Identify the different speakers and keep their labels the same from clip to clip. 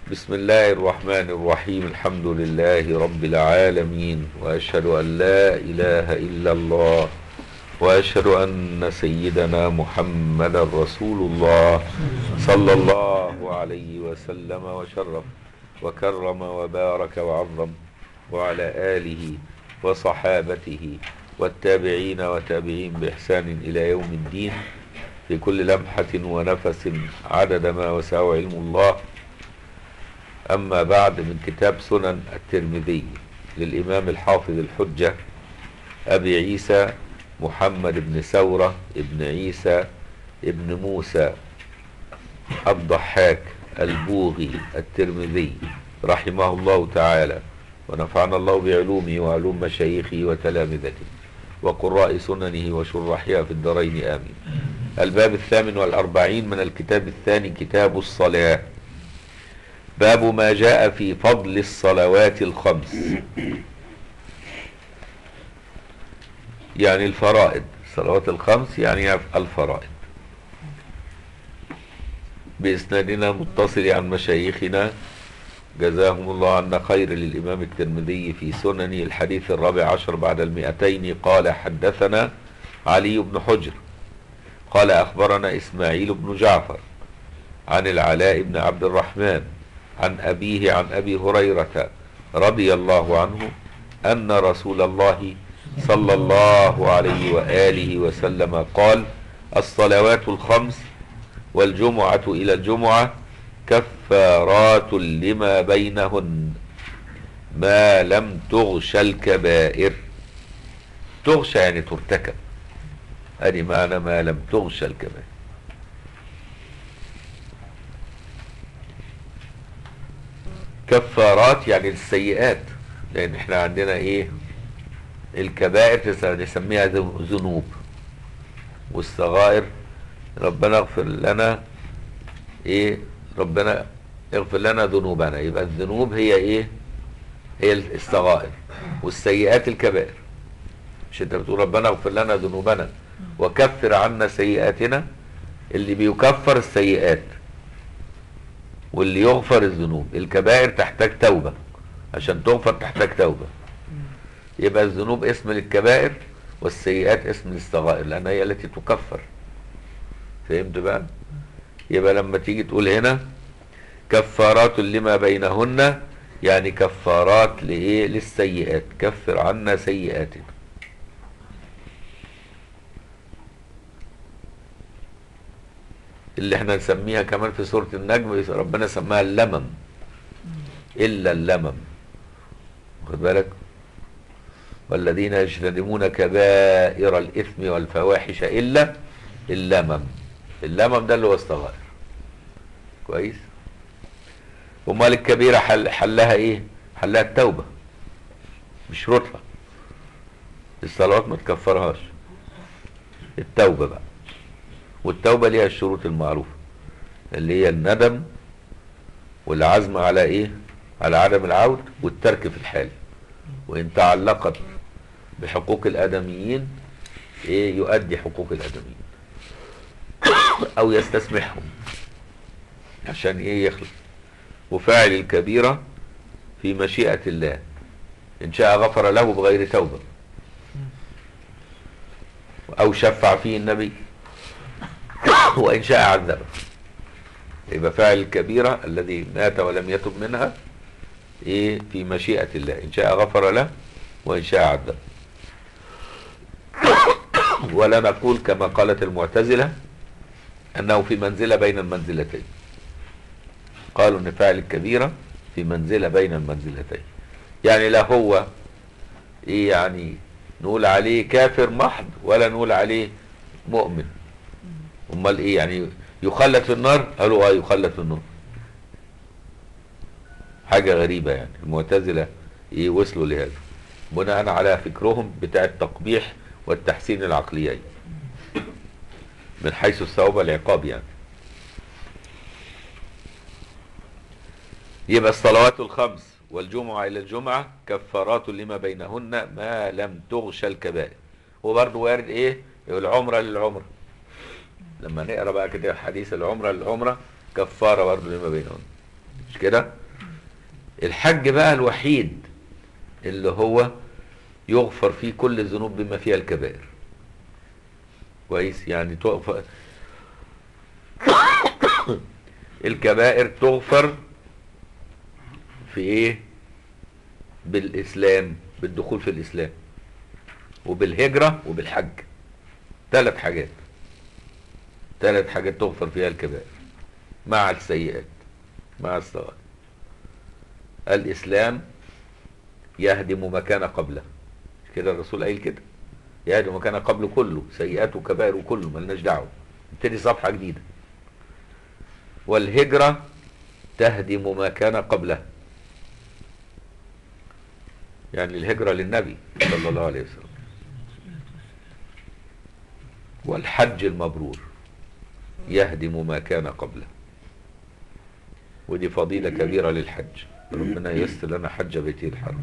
Speaker 1: بسم الله الرحمن الرحيم الحمد لله رب العالمين واشهد ان لا اله الا الله واشهد ان سيدنا محمدا رسول الله صلى الله عليه وسلم وشرف وكرم وبارك وعظم وعلى اله وصحابته والتابعين وتابعين باحسان الى يوم الدين في كل لمحه ونفس عدد ما وسع علم الله أما بعد من كتاب سنن الترمذي للإمام الحافظ الحجة أبي عيسى محمد بن ثورة ابن عيسى ابن موسى الضحاك البوغي الترمذي رحمه الله تعالى ونفعنا الله بعلومه وعلوم مشايخه وتلامذته وقراء سننه وشرحها في الدارين آمين الباب الثامن والأربعين من الكتاب الثاني كتاب الصلاة باب ما جاء في فضل الصلوات الخمس يعني الفرائض الصلوات الخمس يعني الفرائض بإسنادنا متصل عن مشايخنا جزاهم الله عنا خير للإمام الترمذي في سننه الحديث الرابع عشر بعد المئتين قال حدثنا علي بن حجر قال أخبرنا إسماعيل بن جعفر عن العلاء بن عبد الرحمن عن أبيه عن أبي هريرة رضي الله عنه أن رسول الله صلى الله عليه وآله وسلم قال الصلوات الخمس والجمعة إلى الجمعة كفارات لما بينهن ما لم تغش الكبائر تغشى يعني ترتكب هذه معنى ما لم تغش الكبائر كفارات يعني السيئات لان احنا عندنا ايه الكبائر نسميها ذنوب والصغائر ربنا اغفر لنا ايه ربنا اغفر لنا ذنوبنا يبقى الذنوب هي ايه هي الصغائر والسيئات الكبائر مش انت بتقول ربنا اغفر لنا ذنوبنا وكفر عنا سيئاتنا اللي بيكفر السيئات واللي يغفر الذنوب الكبائر تحتاج توبة عشان تغفر تحتاج توبة يبقى الذنوب اسم للكبائر والسيئات اسم للصغائر لأن هي التي تكفر فهمت بقى يبقى لما تيجي تقول هنا كفارات لما بينهن يعني كفارات لإيه للسيئات كفر عنا سيئاتنا اللي احنا نسميها كمان في سورة النجم ربنا سماها اللمم إلا اللمم واخد بالك والذين يجتنبون كبائر الإثم والفواحش إلا اللمم اللمم ده اللي هو الصغائر كويس امال الكبيرة حل حلها ايه حلها التوبة مش شروطها الصلوات ما تكفرهاش التوبة بقى والتوبة ليها الشروط المعروفة اللي هي الندم والعزم على ايه على عدم العود والترك في الحال وان تعلقت بحقوق الادميين ايه يؤدي حقوق الادميين او يستسمحهم عشان ايه يخلص وفاعل الكبيرة في مشيئة الله ان شاء غفر له بغير توبة او شفع فيه النبي وإن شاء عذبه يبقى فاعل الكبيرة الذي مات ولم يتب منها إيه في مشيئة الله إن شاء غفر له وإن شاء عذبه ولا نقول كما قالت المعتزلة أنه في منزلة بين المنزلتين قالوا أن فاعل الكبيرة في منزلة بين المنزلتين يعني لا هو إيه يعني نقول عليه كافر محض ولا نقول عليه مؤمن امال ايه يعني يخلد في النار قالوا اه يخلد في النار حاجة غريبة يعني المعتزلة ايه وصلوا لهذا بناء على فكرهم بتاع التقبيح والتحسين العقليين من حيث الثواب والعقاب يعني يبقى الصلوات الخمس والجمعة إلى الجمعة كفارات لما بينهن ما لم تغش الكبائر وبرضه وارد إيه العمرة للعمرة لما نقرا بقى كده حديث العمرة للعمرة كفارة برضه لما بينهن مش كده الحج بقى الوحيد اللي هو يغفر فيه كل الذنوب بما فيها الكبائر كويس يعني تغفر الكبائر تغفر في ايه بالاسلام بالدخول في الاسلام وبالهجرة وبالحج ثلاث حاجات ثلاث حاجات تغفر فيها الكبائر مع السيئات مع الصغائر الاسلام يهدم ما كان قبله مش كده الرسول قايل كده يهدم ما كان قبله كله سيئات وكبائر وكله ملناش دعوه نبتدي صفحه جديده والهجره تهدم ما كان قبله يعني الهجره للنبي صلى الله عليه وسلم والحج المبرور يهدم ما كان قبله ودي فضيلة كبيرة للحج ربنا ييسر لنا حج بيته الحرام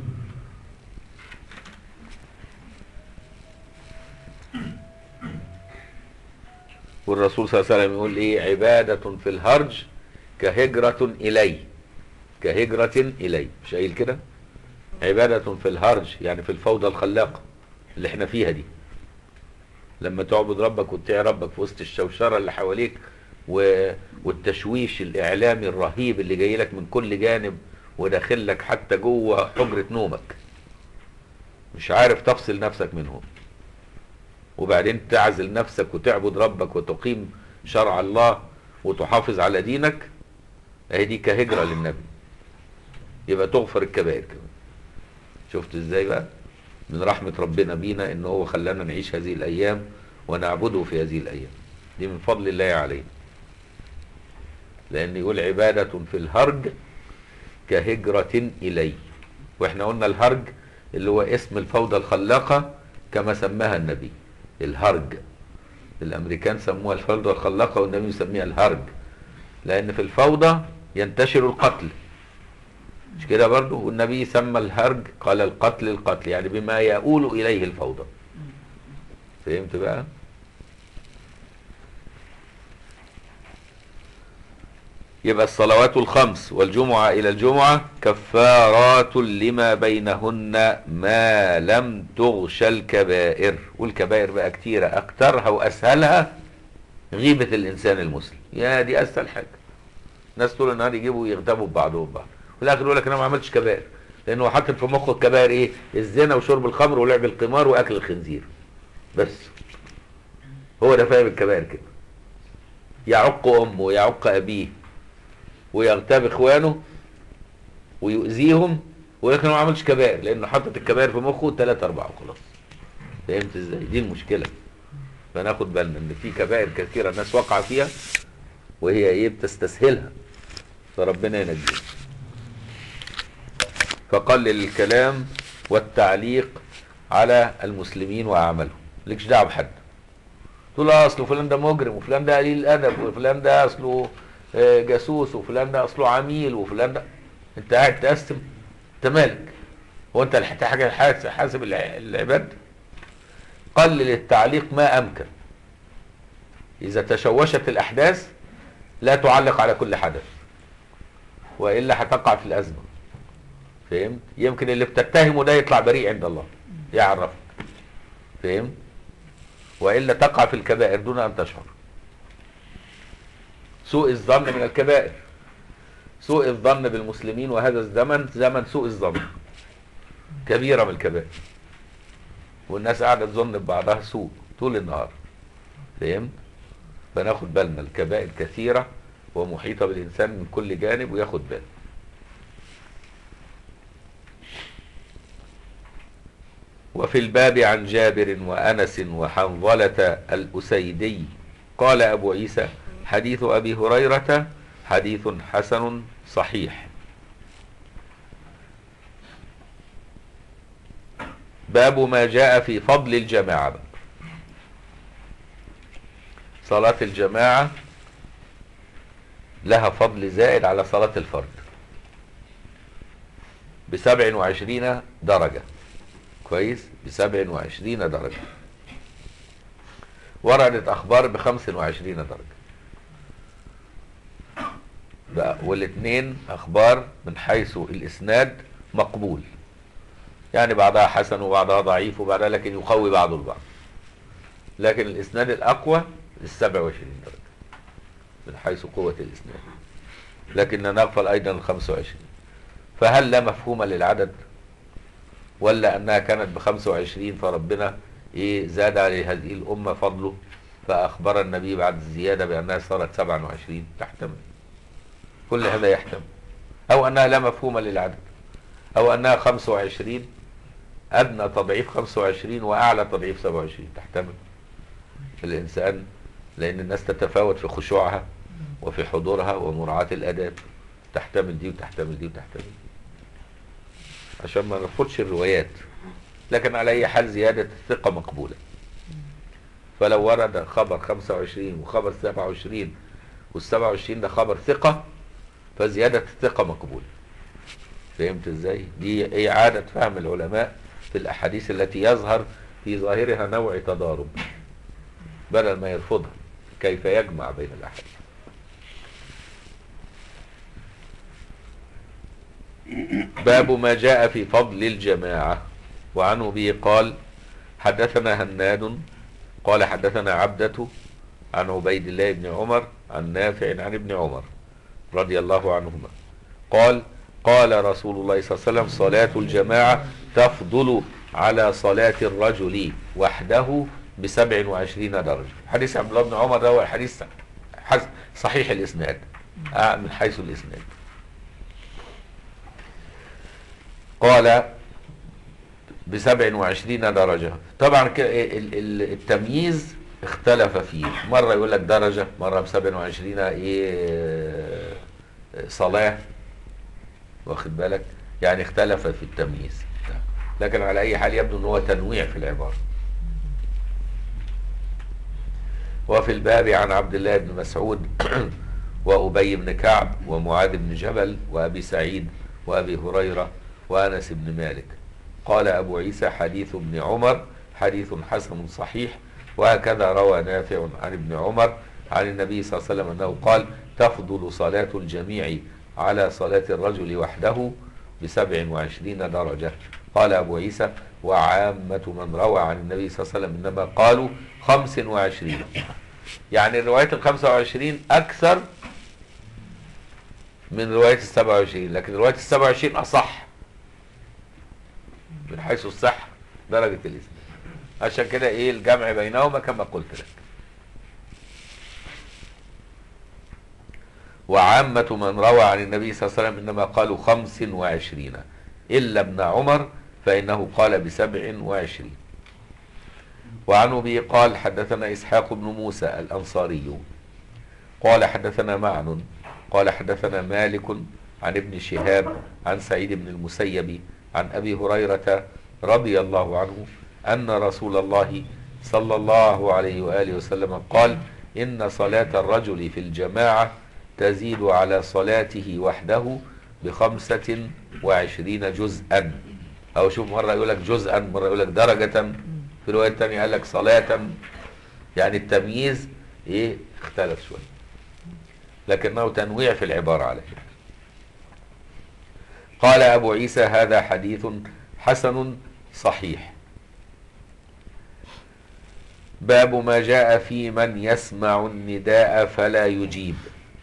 Speaker 1: والرسول صلى الله عليه وسلم يقول ايه عبادة في الهرج كهجرة إلي كهجرة إلي مش قايل كده عبادة في الهرج يعني في الفوضى الخلاقة اللي احنا فيها دي لما تعبد ربك وتطيع ربك في وسط الشوشرة اللي حواليك و... والتشويش الإعلامي الرهيب اللي جاي لك من كل جانب وداخل لك حتى جوه حجرة نومك مش عارف تفصل نفسك منهم وبعدين تعزل نفسك وتعبد ربك وتقيم شرع الله وتحافظ على دينك اهي دي كهجرة للنبي يبقى تغفر الكبائر كمان شفت ازاي بقى من رحمة ربنا بينا ان هو خلانا نعيش هذه الايام ونعبده في هذه الايام دي من فضل الله علينا لان يقول عبادة في الهرج كهجرة الي واحنا قلنا الهرج اللي هو اسم الفوضى الخلاقة كما سماها النبي الهرج الامريكان سموها الفوضى الخلاقة والنبي يسميها الهرج لان في الفوضى ينتشر القتل مش كده برضو والنبي سمى الهرج قال القتل القتل يعني بما يؤول اليه الفوضى فهمت بقى يبقى الصلوات الخمس والجمعة إلى الجمعة كفارات لما بينهن ما لم تغش الكبائر والكبائر بقى كتيرة أكترها وأسهلها غيبة الإنسان المسلم يا دي أسهل حاجة ناس طول النهار يجيبوا يغتابوا ببعضهم بعض في الآخر يقول لك أنا ما عملتش كبائر لأنه حاطط في مخه الكبائر إيه الزنا وشرب الخمر ولعب القمار وأكل الخنزير بس هو ده فاهم الكبائر كده يعق أمه ويعق أبيه ويغتاب اخوانه ويؤذيهم ولكن ما عملش كبائر لانه حاطط الكبائر في مخه ثلاثة أربعة وخلاص فهمت ازاي؟ دي المشكلة فناخد بالنا ان في كبائر كثيرة الناس واقعة فيها وهي ايه بتستسهلها فربنا ينجينا فقلل الكلام والتعليق على المسلمين واعمالهم لكش دعوه بحد تقول اه اصله فلان ده مجرم وفلان ده قليل الادب وفلان ده اصله جاسوس وفلان ده اصله عميل وفلان ده انت قاعد تقسم انت مالك هو انت اللي حاجه حاسب العباد قلل التعليق ما امكن اذا تشوشت الاحداث لا تعلق على كل حدث والا هتقع في الازمه فهمت يمكن اللي بتتهمه ده يطلع بريء عند الله يعرفك فهمت والا تقع في الكبائر دون ان تشعر سوء الظن من الكبائر سوء الظن بالمسلمين وهذا الزمن زمن سوء الظن كبيرة من الكبائر والناس قاعدة تظن ببعضها سوء طول النهار فهمت فناخد بالنا الكبائر كثيرة ومحيطة بالإنسان من كل جانب وياخد باله وفي الباب عن جابر وأنس وحنظلة الأسيدي قال أبو عيسى حديث أبي هريرة حديث حسن صحيح باب ما جاء في فضل الجماعة صلاة الجماعة لها فضل زائد على صلاة الفرد بسبع وعشرين درجة كويس بسبع وعشرين درجة وردت أخبار بخمس وعشرين درجة بقى والاثنين اخبار من حيث الاسناد مقبول يعني بعضها حسن وبعضها ضعيف وبعضها لكن يقوي بعضه البعض لكن الاسناد الاقوى ال 27 درجه من حيث قوه الاسناد لكننا نغفل ايضا ال 25 فهل لا مفهوم للعدد ولا انها كانت ب 25 فربنا ايه زاد على هذه الامه فضله فاخبر النبي بعد الزياده بانها صارت 27 تحتمل كل هذا يحتمل او انها لا مفهوم للعدد او انها 25 ادنى تضعيف 25 واعلى تضعيف 27 تحتمل الانسان لان الناس تتفاوت في خشوعها وفي حضورها ومراعاة الاداب تحتمل دي وتحتمل دي وتحتمل دي عشان ما نرفضش الروايات لكن على اي حال زيادة الثقة مقبولة فلو ورد خبر 25 وخبر 27 وال 27 ده خبر ثقة فزيادة الثقة مقبولة فهمت ازاي؟ دي إعادة فهم العلماء في الأحاديث التي يظهر في ظاهرها نوع تضارب بدل ما يرفضها كيف يجمع بين الأحاديث باب ما جاء في فضل الجماعة وعنه به قال حدثنا هناد قال حدثنا عبدة عن عبيد الله بن عمر عن نافع عن ابن عمر رضي الله عنهما قال قال رسول الله صلى الله عليه وسلم صلاة الجماعة تفضل على صلاة الرجل وحده بسبع وعشرين درجة حديث عبد الله بن عمر ده هو الحديث حس- صحيح الإسناد آه، من حيث الإسناد قال بسبع وعشرين درجة طبعا ك- ال- ال- التمييز اختلف فيه مرة يقول لك درجة مرة بسبع وعشرين ايه صلاة واخد بالك يعني اختلف في التمييز لكن على اي حال يبدو ان هو تنويع في العبارة وفي الباب عن عبد الله بن مسعود وأبي بن كعب ومعاذ بن جبل وأبي سعيد وأبي هريرة وأنس بن مالك قال أبو عيسى حديث ابن عمر حديث حسن صحيح وهكذا روى نافع عن ابن عمر عن النبي صلى الله عليه وسلم أنه قال تفضل صلاة الجميع على صلاة الرجل وحده بسبع وعشرين درجة قال أبو عيسى وعامة من روى عن النبي صلى الله عليه وسلم إنما قالوا خمس وعشرين يعني رواية الخمسة وعشرين أكثر من رواية السبعة وعشرين لكن رواية السبعة وعشرين أصح من حيث الصحة درجة الإسلام عشان كده إيه الجمع بينهما كما قلت لك وعامة من روى عن النبي صلى الله عليه وسلم إنما قالوا خمس وعشرين إلا ابن عمر فإنه قال بسبع وعشرين وعن أبي قال حدثنا إسحاق بن موسى الأنصاري قال حدثنا معن قال حدثنا مالك عن ابن شهاب عن سعيد بن المسيب عن أبي هريرة رضي الله عنه أن رسول الله صلى الله عليه وآله وسلم قال إن صلاة الرجل في الجماعة تزيد على صلاته وحده بخمسة وعشرين جزءا أو شوف مرة يقول لك جزءا مرة يقول لك درجة في رواية تانية قال لك صلاة يعني التمييز إيه اختلف شوية لكنه تنويع في العبارة على فكرة قال أبو عيسى هذا حديث حسن صحيح باب ما جاء في من يسمع النداء فلا يجيب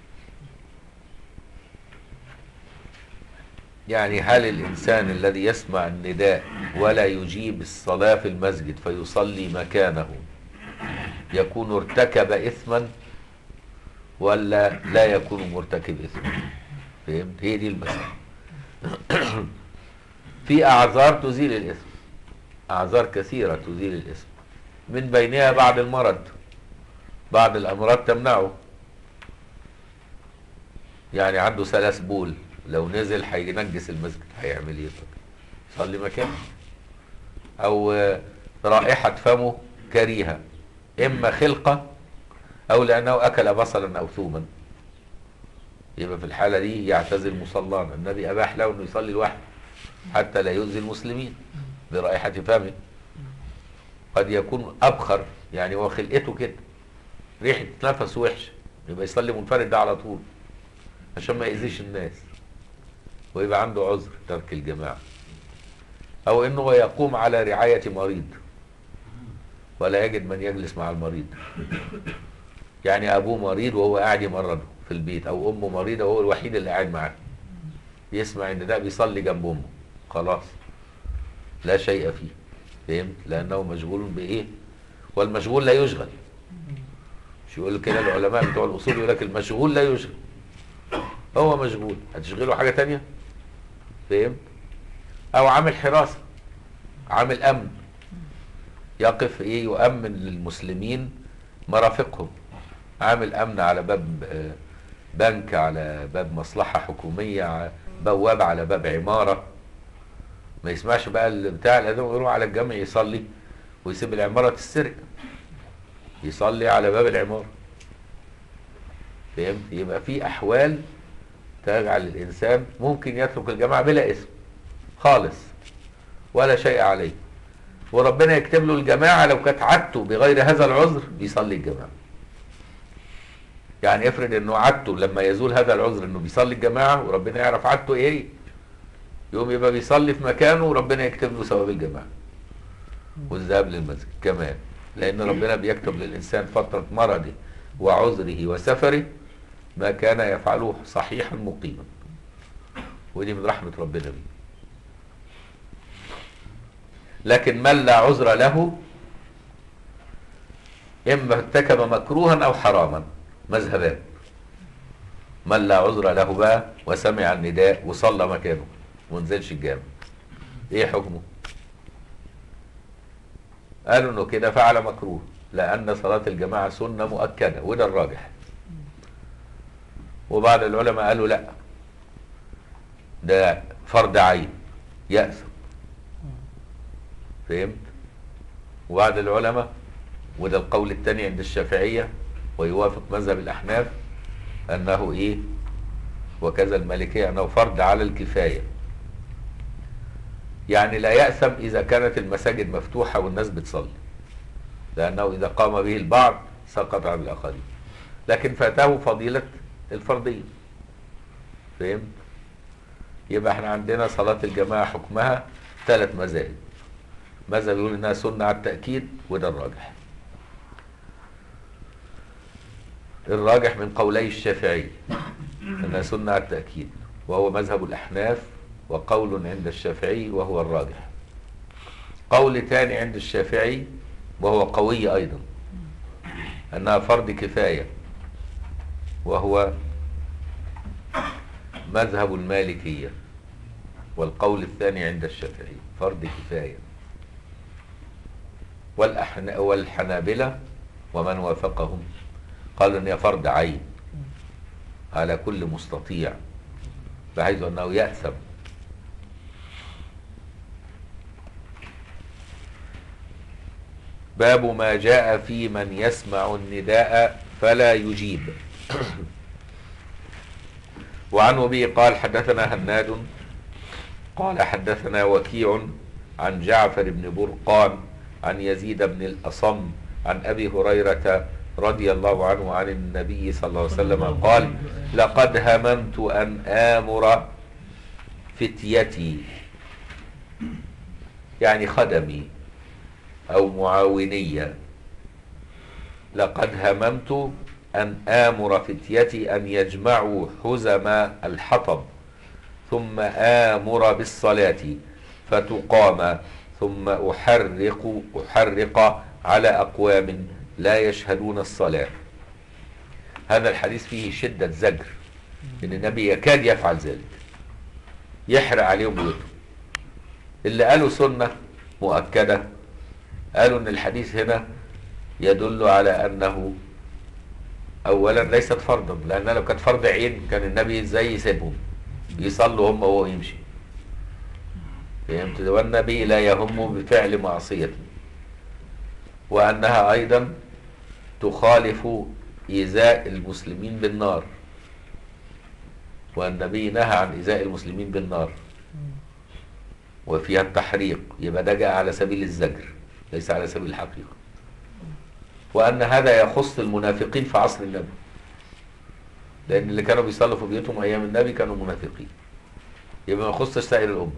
Speaker 1: يعني هل الإنسان الذي يسمع النداء ولا يجيب الصلاة في المسجد فيصلي مكانه يكون ارتكب إثما ولا لا يكون مرتكب إثما فهمت هي دي المسألة في أعذار تزيل الإثم أعذار كثيرة تزيل الإثم من بينها بعض المرض بعض الأمراض تمنعه يعني عنده سلس بول لو نزل هينجس المسجد هيعمل ايه طب يصلي مكانه او آه، رائحة فمه كريهة اما خلقة او لانه اكل بصلا او ثوما يبقى في الحالة دي يعتزل مصلانا النبي اباح له انه يصلي لوحده حتى لا يؤذي المسلمين برائحة فمه قد يكون ابخر يعني هو خلقته كده ريحة نفسه وحش يبقى يصلي منفرد ده على طول عشان ما يأذيش الناس ويبقى عنده عذر ترك الجماعة أو إنه يقوم على رعاية مريض ولا يجد من يجلس مع المريض يعني أبوه مريض وهو قاعد يمرضه في البيت أو أمه مريضة وهو الوحيد اللي قاعد معاه يسمع إن ده بيصلي جنب أمه خلاص لا شيء فيه فهمت لأنه مشغول بإيه والمشغول لا يشغل مش يقول كده العلماء بتوع الأصول يقول لك المشغول لا يشغل هو مشغول هتشغله حاجة تانية فهمت أو عامل حراسة عامل أمن يقف إيه يؤمن للمسلمين مرافقهم عامل أمن على باب آه، بنك على باب مصلحة حكومية ع- بواب على باب عمارة ما يسمعش بقى ال- بتاع الأذان ويروح على الجامع يصلي ويسيب العمارة تسرق يصلي على باب العمارة فهمت يبقى في أحوال تجعل الإنسان ممكن يترك الجماعة بلا اسم خالص ولا شيء عليه وربنا يكتب له الجماعة لو كانت عادته بغير هذا العذر بيصلي الجماعة يعني افرض انه عادته لما يزول هذا العذر انه بيصلي الجماعة وربنا يعرف عادته ايه يقوم يبقى بيصلي في مكانه وربنا يكتب له ثواب الجماعة والذهاب للمسجد كمان لان ربنا بيكتب للانسان فترة مرضه وعذره وسفره ما كان يفعله صحيحا مقيما ودي من رحمة ربنا بيه لكن من لا عذر له إما ارتكب مكروها أو حراما مذهبان من لا عذر له بقى وسمع النداء وصلى مكانه ونزلش الجامع ايه حكمه قالوا انه كده فعل مكروه لان صلاة الجماعة سنة مؤكدة وده الراجح وبعض العلماء قالوا لا ده فرض عين يأثم فهمت وبعض العلماء وده القول الثاني عند الشافعية ويوافق مذهب الأحناف أنه إيه وكذا المالكية أنه فرض على الكفاية يعني لا يأثم إذا كانت المساجد مفتوحة والناس بتصلي لأنه إذا قام به البعض سقط عن الآخرين لكن فاته فضيلة الفرضية فهمت يبقى احنا عندنا صلاة الجماعة حكمها ثلاث مذاهب مذهب يقول انها سنة على التأكيد وده الراجح الراجح من قولي الشافعي انها سنة على التأكيد وهو مذهب الأحناف وقول عند الشافعي وهو الراجح قول ثاني عند الشافعي وهو قوي أيضا أنها فرض كفاية وهو مذهب المالكية والقول الثاني عند الشافعي فرض كفاية والأحنا والحنابلة ومن وافقهم قالوا ان هي فرض عين على كل مستطيع بحيث انه يأثم باب ما جاء في من يسمع النداء فلا يجيب وعن أبي قال حدثنا هناد قال حدثنا وكيع عن جعفر بن برقان عن يزيد بن الأصم عن أبي هريرة رضي الله عنه عن النبي صلى الله عليه وسلم قال لقد هممت أن آمر فتيتي يعني خدمي أو معاونية لقد هممت أن آمر فتيتي أن يجمعوا حزم الحطب ثم آمر بالصلاة فتقام ثم أحرق أحرق على أقوام لا يشهدون الصلاة هذا الحديث فيه شدة زجر إن النبي يكاد يفعل ذلك يحرق عليهم بيوتهم اللي قالوا سنة مؤكدة قالوا ان الحديث هنا يدل على انه اولا ليست فرضا لان لو كانت فرض عين كان النبي ازاي يسيبهم يصلوا هم وهو يمشي فهمت والنبي لا يهم بفعل معصية وانها ايضا تخالف ايذاء المسلمين بالنار والنبي نهى عن ايذاء المسلمين بالنار وفيها التحريق يبقى ده جاء على سبيل الزجر ليس على سبيل الحقيقة وأن هذا يخص المنافقين في عصر النبي لان اللي كانوا بيصلوا في بيوتهم ايام النبي كانوا منافقين يبقى ما يخصش سائر الامه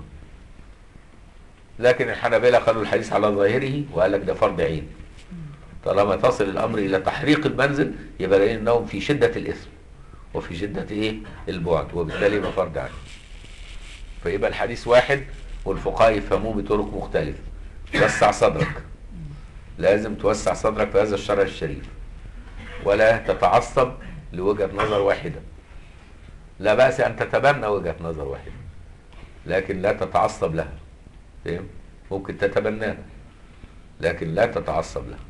Speaker 1: لكن الحنابلة قالوا الحديث على ظاهره وقال لك ده فرض عين طالما تصل الامر الى تحريق المنزل يبقى لان انهم في شده الاثم وفي شده ايه البعد وبالتالي يبقى فرض عين فيبقى الحديث واحد والفقهاء يفهموه بطرق مختلفه وسع صدرك لازم توسع صدرك في هذا الشرع الشريف ولا تتعصب لوجهة نظر واحدة لا بأس أن تتبنى وجهة نظر واحدة لكن لا تتعصب لها فهم؟ ممكن تتبناها لكن لا تتعصب لها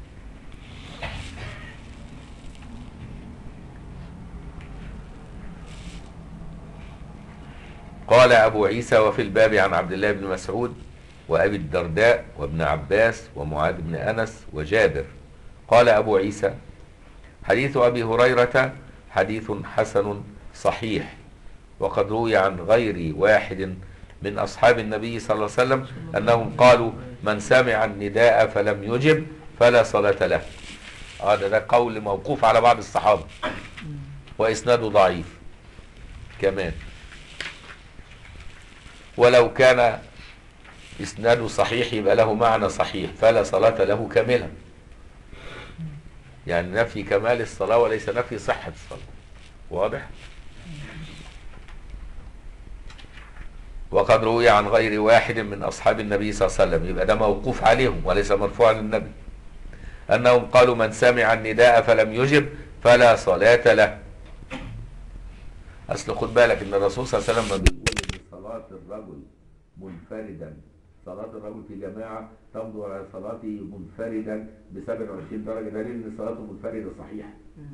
Speaker 1: قال أبو عيسى وفي الباب عن عبد الله بن مسعود وأبي الدرداء وابن عباس ومعاذ بن أنس وجابر قال أبو عيسى حديث أبي هريرة حديث حسن صحيح وقد روي عن غير واحد من أصحاب النبي صلى الله عليه وسلم أنهم قالوا من سمع النداء فلم يجب فلا صلاة له هذا ده قول موقوف على بعض الصحابة وإسناده ضعيف كمان ولو كان إسناده صحيح يبقى له معنى صحيح فلا صلاة له كاملة يعني نفي كمال الصلاة وليس نفي صحة الصلاة واضح وقد روي عن غير واحد من أصحاب النبي صلى الله عليه وسلم يبقى ده موقوف عليهم وليس مرفوعا للنبي أنهم قالوا من سمع النداء فلم يجب فلا صلاة له أصل خد بالك إن الرسول صلى الله عليه وسلم بيقول إن صلاة الرجل منفردا صلاة الرجل في جماعة تمضي على صلاته منفردا ب 27 درجة دليل إن صلاته منفردة صحيحة.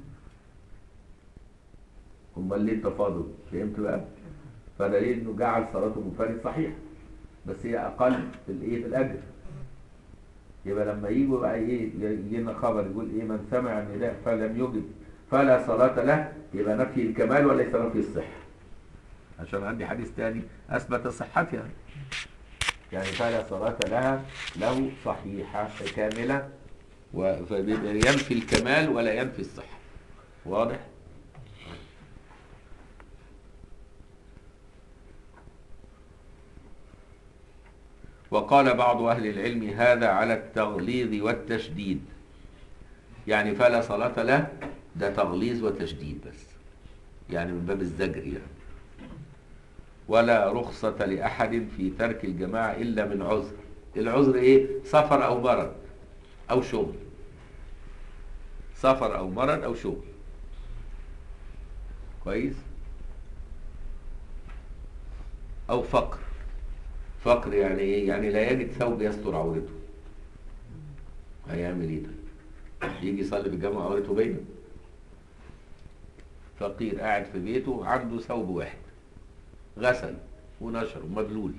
Speaker 1: أمال ليه التفاضل؟ فهمت بقى؟ فدليل إنه جعل صلاته منفرد صحيح. بس هي أقل في الإيه؟ في الأجر. يبقى لما يجوا بقى إيه يجينا خبر يقول إيه من سمع النداء فلم يجب فلا صلاة له يبقى نفي الكمال وليس نفي الصحة. عشان عندي حديث تاني أثبت صحتها. يعني فلا صلاة لها له صحيحة كاملة و- فبيبقى ينفي الكمال ولا ينفي الصحة واضح؟ وقال بعض أهل العلم هذا على التغليظ والتشديد يعني فلا صلاة له ده تغليظ وتشديد بس يعني من باب الزجر يعني ولا رخصة لأحد في ترك الجماعة إلا من عذر العذر إيه؟ سفر أو مرض أو شغل سفر أو مرض أو شغل كويس أو فقر فقر يعني إيه؟ يعني لا يجد ثوب يستر عورته هيعمل إيه ده؟ يجي يصلي في الجامع عورته باينة فقير قاعد في بيته عنده ثوب واحد غسل ونشر ومبلول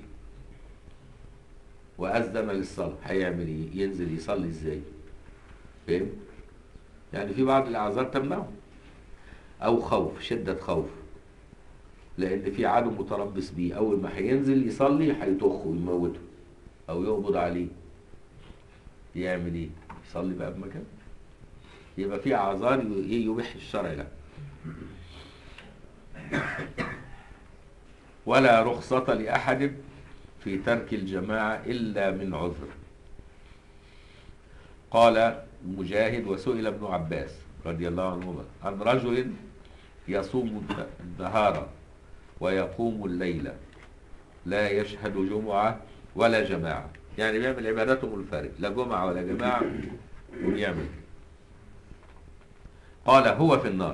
Speaker 1: وأذن للصلاة هيعمل ايه؟ ينزل يصلي ازاي؟ فاهم؟ يعني في بعض الأعذار تمنعه أو خوف شدة خوف لأن في عدو متربص بيه أول ما هينزل يصلي هيطخه ويموته أو يقبض عليه يعمل ايه؟ يصلي بقى بمكان يبقى في أعذار ايه يبيح الشرع له ولا رخصة لأحد في ترك الجماعة إلا من عذر قال مجاهد وسئل ابن عباس رضي الله عنهما عن رجل يصوم النهار ويقوم الليل لا يشهد جمعة ولا جماعة يعني بيعمل عبادته منفرد لا جمعة ولا جماعة وبيعمل قال هو في النار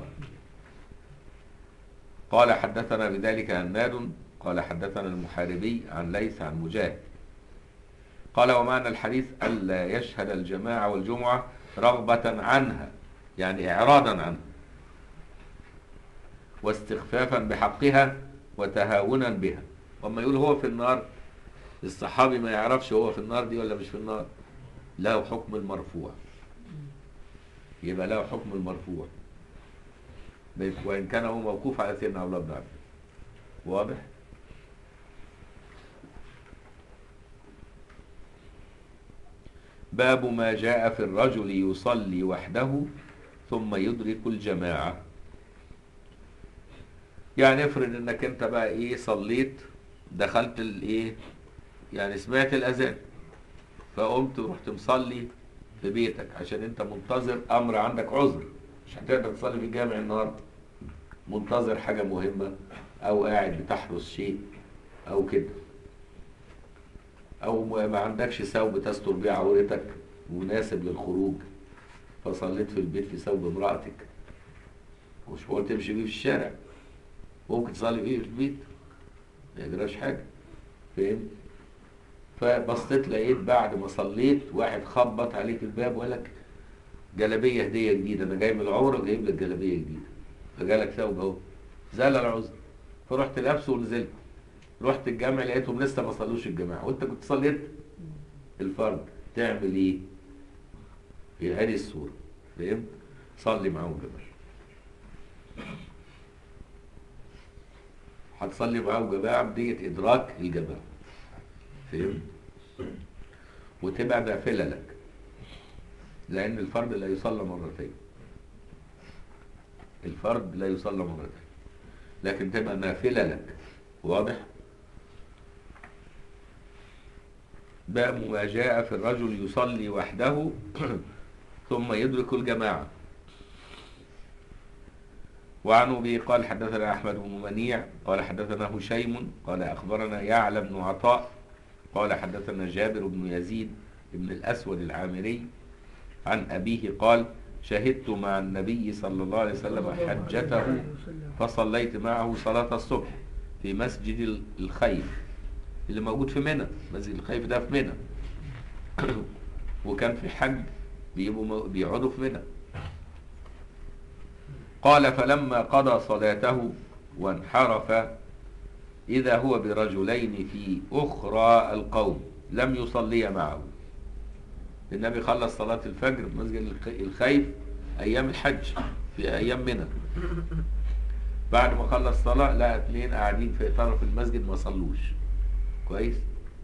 Speaker 1: قال حدثنا بذلك هناد قال حدثنا المحاربي عن ليث عن مجاهد قال ومعنى الحديث ألا يشهد الجماعة والجمعة رغبة عنها يعني إعراضا عنها واستخفافا بحقها وتهاونا بها وما يقول هو في النار الصحابي ما يعرفش هو في النار دي ولا مش في النار له حكم المرفوع يبقى له حكم المرفوع وإن كان هو موقوف على سيدنا عبد الله بن عباس واضح؟ باب ما جاء في الرجل يصلي وحده ثم يدرك الجماعة يعني افرض انك انت بقى ايه صليت دخلت الايه يعني سمعت الاذان فقمت ورحت مصلي في بيتك عشان انت منتظر امر عندك عذر مش هتقدر تصلي في الجامع النهارده منتظر حاجه مهمه او قاعد بتحرس شيء او كده او ما ما عندكش ثوب تستر بيه عورتك مناسب للخروج فصليت في البيت في ثوب امرأتك مش بقول تمشي بيه في الشارع ممكن تصلي بيه في البيت ما يجراش حاجه فهمت فبصيت لقيت بعد ما صليت واحد خبط عليك الباب وقال لك جلابيه هديه جديده انا جاي من العمره وجايب لك جلابيه جديده فجالك ثوب اهو زال العذر فرحت لابسه ونزلت رحت الجامع لقيتهم لسه ما صلوش الجماعه وانت كنت صليت الفرض تعمل ايه؟ في هذه الصوره فهمت؟ صلي معاهم جماعه هتصلي معاهم جماعه بدية ادراك الجماعه فهمت؟ وتبقى نافله لك لان الفرد لا يصلى مرتين الفرد لا يصلى مرتين لكن تبقى نافله لك واضح باب ما جاء في الرجل يصلي وحده ثم يدرك الجماعه وعن ابي قال حدثنا احمد بن منيع قال حدثنا هشيم قال اخبرنا يعلى بن عطاء قال حدثنا جابر بن يزيد بن الاسود العامري عن ابيه قال شهدت مع النبي صلى الله عليه وسلم حجته فصليت معه صلاة الصبح في مسجد الخيف اللي موجود في منى مسجد الخيف ده في منى وكان في حج بيبقوا بيقعدوا في منى قال فلما قضى صلاته وانحرف إذا هو برجلين في أخرى القوم لم يصلي معه النبي خلص صلاة الفجر في مسجد الخ- الخيف أيام الحج في أيام منى بعد ما خلص صلاة لقى اتنين قاعدين في طرف المسجد ما صلوش كويس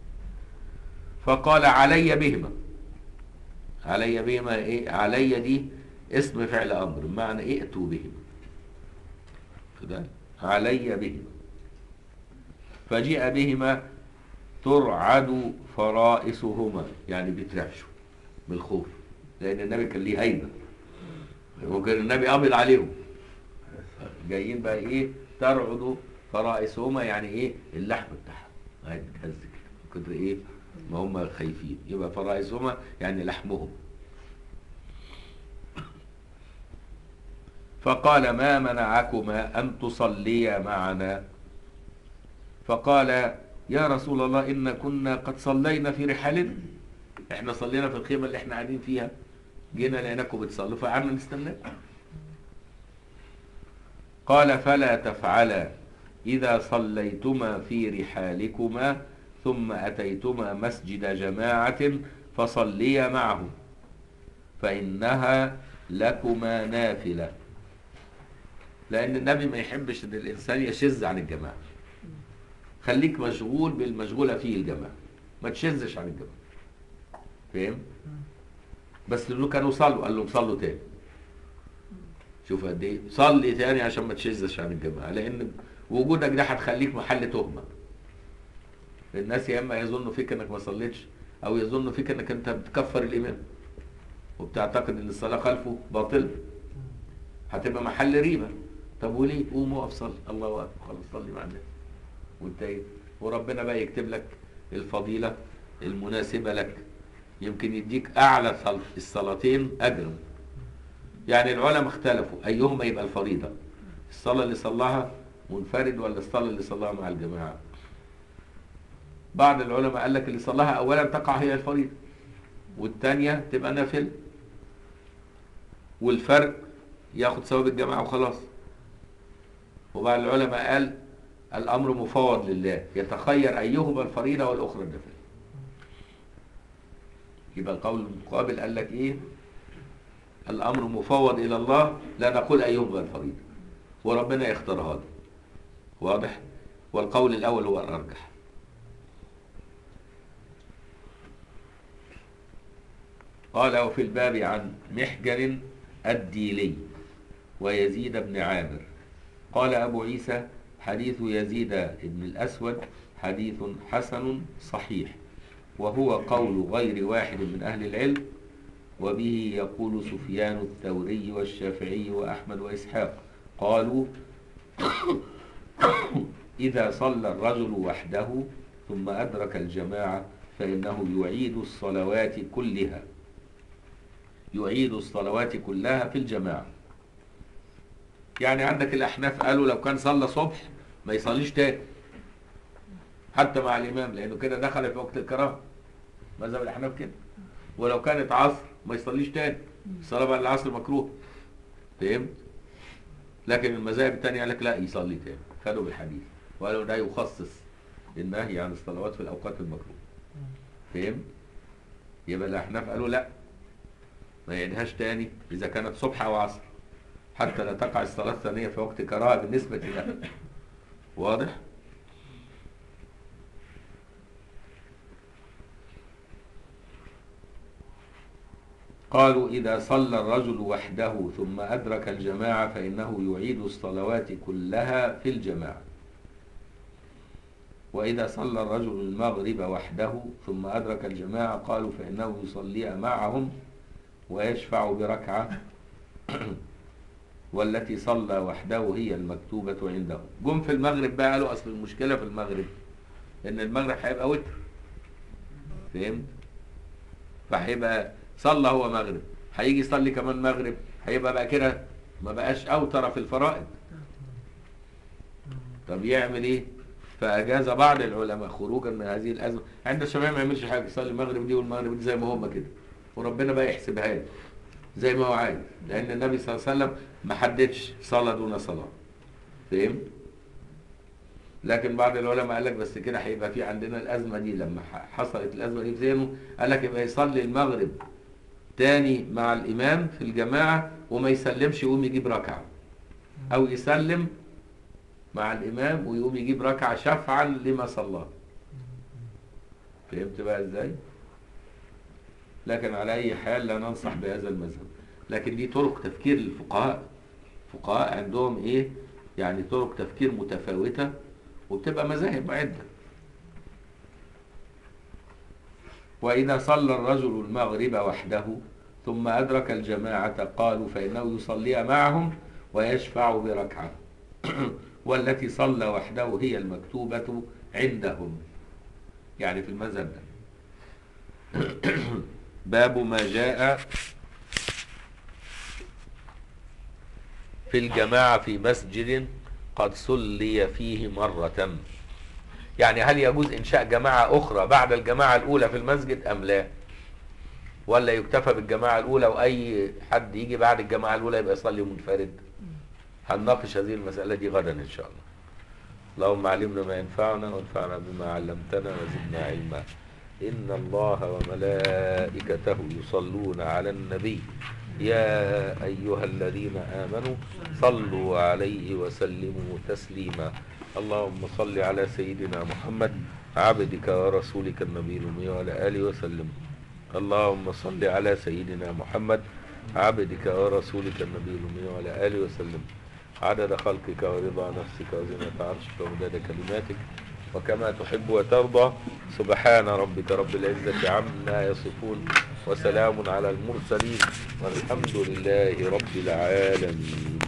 Speaker 1: فقال علي بهما علي بهما ايه علي دي اسم فعل امر بمعنى ائتوا بهما كده علي بهما فجيء بهما ترعد فرائسهما يعني بيترعشوا من الخوف لان النبي كان ليه هيبه وكان النبي قابض عليهم جايين بقى ايه ترعد فرائسهما يعني ايه اللحم بتاعهم قاعد بتهز كده من كتر ايه ما هم خايفين يبقى فرائسهما يعني لحمهم فقال ما منعكما ان تصليا معنا فقال يا رسول الله ان كنا قد صلينا في رحالنا احنا صلينا في الخيمه اللي احنا قاعدين فيها جينا لقيناكم بتصلوا فقعدنا نستناكم قال فلا تفعلا إذا صليتما في رحالكما ثم أتيتما مسجد جماعة فصليا معه فإنها لكما نافلة لأن النبي ما يحبش إن الإنسان يشذ عن الجماعة خليك مشغول بالمشغولة فيه الجماعة ما تشذش عن الجماعة فاهم؟ بس دول كانوا صلوا قال لهم صلوا تاني شوف قد ايه صلي تاني عشان ما تشذش عن الجماعه لان وجودك ده هتخليك محل تهمه الناس يا اما يظنوا فيك انك ما صليتش او يظنوا فيك انك انت بتكفر الامام وبتعتقد ان الصلاه خلفه باطله هتبقى محل ريبه طب وليه قوم اقف صلي الله اكبر خلاص صلي مع الناس وانت ايه وربنا بقى يكتب لك الفضيله المناسبه لك يمكن يديك اعلى صل- الصلاتين اجرا يعني العلماء اختلفوا ايهما يبقى الفريضه الصلاه اللي صلاها منفرد ولا الصلاه اللي صلاها مع الجماعه بعض العلماء قال لك اللي صلاها اولا تقع هي الفريضه والثانيه تبقى نافله والفرق ياخد ثواب الجماعه وخلاص وبعض العلماء قال الامر مفوض لله يتخير ايهما الفريضه والاخرى النافله يبقى القول المقابل قال لك ايه الامر مفوض الى الله لا نقول ايهما الفريضه وربنا يختارها له واضح والقول الاول هو الارجح قال وفي الباب عن محجر الديلي ويزيد بن عامر قال ابو عيسى حديث يزيد بن الأسود حديث حسن صحيح وهو قول غير واحد من أهل العلم وبه يقول سفيان الثوري والشافعي وأحمد وإسحاق قالوا إذا صلى الرجل وحده ثم أدرك الجماعة فإنه يعيد الصلوات كلها يعيد الصلوات كلها في الجماعة يعني عندك الأحناف قالوا لو كان صلى صبح ما يصليش تاني حتى مع الإمام لأنه كده دخل في وقت الكراهة مذهب الأحناف كده ولو كانت عصر ما يصليش تاني الصلاة بعد العصر مكروه فهمت؟ لكن المذاهب التانية قال لك لا يصلي تاني خدوا بالحديث وقالوا ده يخصص النهي عن الصلوات في الأوقات المكروه فهمت؟ يبقى الأحناف قالوا لا ما يعيدهاش تاني إذا كانت صبح أو عصر حتى لا تقع الصلاة الثانية في وقت كراهة بالنسبة له واضح؟ قالوا إذا صلى الرجل وحده ثم أدرك الجماعة فإنه يعيد الصلوات كلها في الجماعة وإذا صلى الرجل المغرب وحده ثم أدرك الجماعة قالوا فإنه يصلي معهم ويشفع بركعة والتي صلى وحده هي المكتوبة عنده جم في المغرب بقى قالوا أصل المشكلة في المغرب إن المغرب هيبقى وتر فهمت؟ فهيبقى صلى هو مغرب هيجي يصلي كمان مغرب هيبقى بقى كده ما بقاش أوتر في الفرائض طب يعمل إيه؟ فأجاز بعض العلماء خروجا من هذه الأزمة عند الشباب ما يعملش حاجة يصلي المغرب دي والمغرب دي زي ما هم كده وربنا بقى يحسبها له زي ما هو عايز لأن النبي صلى الله عليه وسلم ما حددش صلاة دون صلاة فهم؟ لكن بعض العلماء قال لك بس كده هيبقى في عندنا الأزمة دي لما حصلت الأزمة دي في ذهنه قال لك يبقى يصلي المغرب تاني مع الإمام في الجماعة وما يسلمش يقوم يجيب ركعة أو يسلم مع الإمام ويقوم يجيب ركعة شفعا لما صلاه فهمت بقى ازاي؟ لكن على أي حال لا ننصح بهذا المذهب لكن دي طرق تفكير للفقهاء الفقهاء عندهم إيه؟ يعني طرق تفكير متفاوتة وبتبقى مذاهب عدة وإذا صلى الرجل المغرب وحده ثم أدرك الجماعة قالوا فإنه يصلي معهم ويشفع بركعة والتي صلى وحده هي المكتوبة عندهم يعني في المذهب ده باب ما جاء في الجماعة في مسجد قد صلي فيه مرة يعني هل يجوز إنشاء جماعة أخرى بعد الجماعة الأولى في المسجد أم لا ولا يكتفى بالجماعة الأولى وأي حد يجي بعد الجماعة الأولى يبقى يصلي منفرد هنناقش هذه المسألة دي غدا إن شاء الله اللهم علمنا ما ينفعنا وانفعنا بما علمتنا وزدنا علما إن الله وملائكته يصلون على النبي يا أيها الذين آمنوا صلوا عليه وسلموا تسليما اللهم صل على سيدنا محمد عبدك ورسولك النبي الأمي وعلى آله وسلم اللهم صل على سيدنا محمد عبدك ورسولك النبي الأمي وعلى آله وسلم عدد خلقك ورضا نفسك وزنة عرشك ومداد كلماتك وكما تحب وترضى سبحان ربك رب العزة عما يصفون وسلام على المرسلين والحمد لله رب العالمين